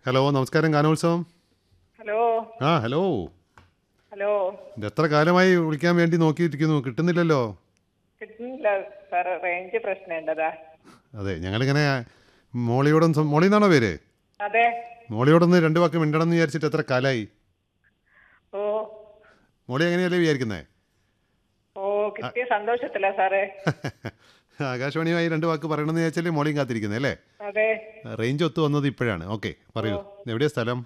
Hello നമസ്കാരം ഗാനോത്സവം hello ആ ഹലോ ഹലോ ഇത് എത്ര കാലമായി വിളിക്കാൻ വേണ്ടി നോക്കിയിരിക്കുന്നു കിട്ടുന്നില്ലല്ലോ കിട്ടുന്നില്ല സാർ റേഞ്ച് പ്രശ്നമുണ്ടതാ അതെ ഞങ്ങളിങ്ങനെ മോളിയോടൊന്ന് സം- മോളി എന്നാണോ പേര് അതെ മോളിയോടൊന്ന് രണ്ട് വാക്ക് മിണ്ടണം എന്ന് വിചാരിച്ചിട്ട് എത്ര കാലമായി ഓ മോളി എങ്ങനെയല്ലേ വിചാരിക്കുന്നേ ഓ കിട്ടിയ സന്തോഷത്തില്ല സാറേ ആകാശവാണിയുമായി രണ്ട് വാക്ക് പറയണമെന്ന് വിചാരിച്ചാലേ മോളിയും കാത്തിരിക്കുന്നത് അല്ലേ അതെ റേഞ്ച് ഒത്തു വന്നത് ഇപ്പോഴാണ് ഓക്കെ പറയൂ എവിടെയാ സ്ഥലം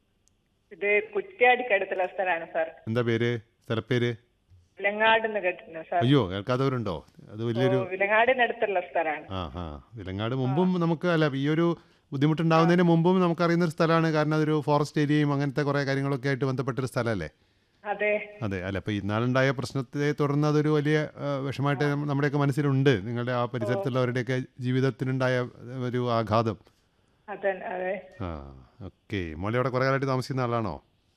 ഇത് കുറ്റ്യാടിക്കടുത്തുള്ള സ്ഥലമാണ് സാർ എന്താ പേര് സ്ഥലപ്പേര് വിലങ്ങാട് എന്ന് കേട്ടിട്ടുണ്ട് സാർ അയ്യോ കേൾക്കാത്തവരുണ്ടോ അത് ഓ വലിയൊരു വിലങ്ങാടിനടുത്തുള്ള സ്ഥലമാണ് ആ ആ വിലങ്ങാട് മുമ്പും നമുക്ക് അല്ല ഈ ഒരു ബുദ്ധിമുട്ടുണ്ടാവുന്നതിന് മുമ്പും നമുക്കറിയുന്ന ഒരു സ്ഥലമാണ് കാരണം അതൊരു ഫോറസ്റ്റ് ഏരിയയും അങ്ങനത്തെ കുറേ കാര്യങ്ങളൊക്കെ ആയിട്ട് ബന്ധപ്പെട്ടൊരു സ്ഥലമല്ലേ അതെ അതെ അല്ല അപ്പോൾ ഇന്നാളുണ്ടായ പ്രശ്നത്തെ തുടർന്ന് അതൊരു വലിയ ആ, വിഷമായിട്ട് നമ്മ- നമ്മുടെയൊക്കെ മനസ്സിലുണ്ട് നിങ്ങളുടെ ആ പരിസരത്തുള്ളവരുടെയൊക്കെ ജീവിതത്തിനുണ്ടായ ഒരു ആഘാതം അതെ അതെ ആ ഓക്കെ മോളി അവിടെ കുറേ കാലമായിട്ട് താമസിക്കുന്ന ആളാണോ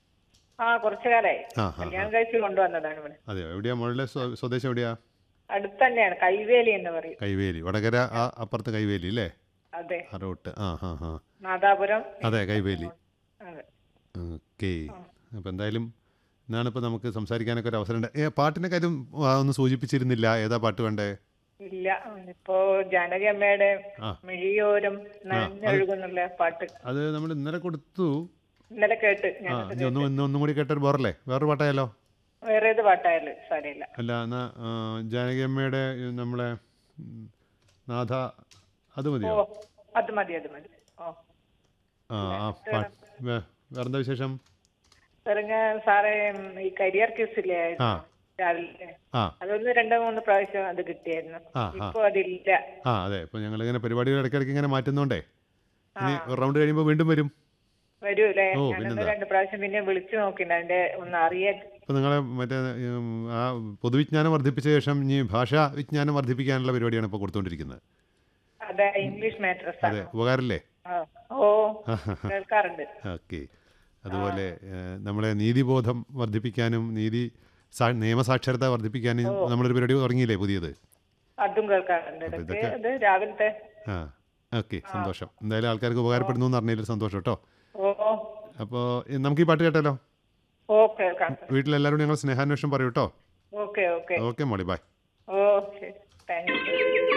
ആ കുറച്ചു കാലായി ആ, ആ, കല്യാണം കഴിച്ച് കൊണ്ടുവന്നതാണ് ഇവിടെ അതെയോ എവിടെയാ മോളുടെ സ്വ- സ്വദേശം എവിടെയാ അടുത്ത് തന്നെയാണ് കൈവേലി എന്ന് പറയും കൈവേലി വടകര ആ അപ്പുറത്ത് കൈവേലി അല്ലേ അതെ ആ റോട്ട് ആ ഹാ ഹാ നാദാപുരം അതെ കൈവേലി അതെ ഓക്കെ അപ്പോൾ എന്തായാലും ഇന്നാണ് ഇപ്പോൾ നമുക്ക് സംസാരിക്കാനൊക്കെ ഒരു അവസരം ഉണ്ട് ഏ പാട്ടിൻ്റെ കാര്യം ആ, ഒന്ന് സൂചിപ്പിച്ചിരുന്നില്ല ഏതാ പാട്ട് വേണ്ടേ ഇല്ല ഇപ്പോ ജാനകി അമ്മയുടെ ആ. മിഴിയോരം നനഞ്ഞൊഴുകുന്നുള്ള പാട്ട് അത് നമ്മൾ ഇന്നലെ കൊടുത്തു ഇന്നലെ കേട്ട് ആ ഞാൻ ഇനി ഒന്നും ഇന്ന് ഒന്നും കൂടി കേട്ടൊരു ബോറല്ലേ വേറൊരു പാട്ടായാലോ വേറെ ഏത് പാട്ടായാലും സാരമില്ല അല്ല എന്നാ ആ, ജാനകിയമ്മയുടെ ഈ നമ്മളെ ഉം, നാഥ അത് ഓ മതിയോ അത് മതി അത് മതി ഓ ആ ആ പാട്ട് വേ- വേറെന്താ വിശേഷം സാറിങ്ങ സാറേ ഉം, ഈ കരിയർ ക്യൂസില്ലേ ആ രാവിലെ ആ അതൊന്ന് രണ്ടോ മൂന്ന് പ്രാവശ്യം അത് കിട്ടിയായിരുന്നു ആ, ആ. ഇപ്പൊ അതില്ല ആ അതെ ഇപ്പോൾ ഞങ്ങളിങ്ങനെ പരിപാടികൾ ഇടയ്ക്കിടയ്ക്ക് ഇങ്ങനെ മാറ്റുന്നോണ്ടേ ഇനി ഒരു റൗണ്ട് കഴിയുമ്പോൾ വീണ്ടും വരും വരൂലേ ഓ, ഞാനൊന്ന് പിന്നെന്താ? രണ്ട് പ്രാവശ്യം പിന്നെ വിളിച്ചു നോക്കിണ്ട് അതിന്റെ ഒന്ന് അറിയാൻ ഇപ്പോൾ നിങ്ങളെ മറ്റേ ഉം, ആ പൊതുവിജ്ഞാനം വർദ്ധിപ്പിച്ച ശേഷം ഇനി ഭാഷാ വിജ്ഞാനം വർദ്ധിപ്പിക്കാനുള്ള പരിപാടിയാണ് ഇപ്പോൾ കൊടുത്തുകൊണ്ടിരിക്കുന്നത് അതെ ഇംഗ്ലീഷ് മാറ്റേഴ്സ് അതെ ഉപകാരമല്ലേ ഓ കേൾക്കാറുണ്ട് ഓക്കെ അതുപോലെ ഏഹ്, നമ്മളെ നീതിബോധം വർദ്ധിപ്പിക്കാനും നീതി സാ- നിയമസാക്ഷരത വർദ്ധിപ്പിക്കാനും നമ്മളൊരു പരിപാടി തുടങ്ങിയില്ലേ പുതിയത് അതും കേൾക്കാറുണ്ട് ഇടയ്ക്ക് അത് രാവിലത്തെ ആ ഓക്കെ സന്തോഷം എന്തായാലും ആൾക്കാർക്ക് ഉപകാരപ്പെടുന്നു എന്ന് പറഞ്ഞതിൽ സന്തോഷം കേട്ടോ ഓ അപ്പോൾ നമുക്ക് ഈ പാട്ട് കേട്ടാലോ ഓ കേൾക്കാം വീട്ടിലെല്ലാവരോടും ഞങ്ങൾ സ്നേഹാന്വേഷണം പറയൂ കേട്ടോ ഓക്കെ ഓക്കെ ഓക്കെ മോളി ബൈ ഓ ശരി താങ്ക് യു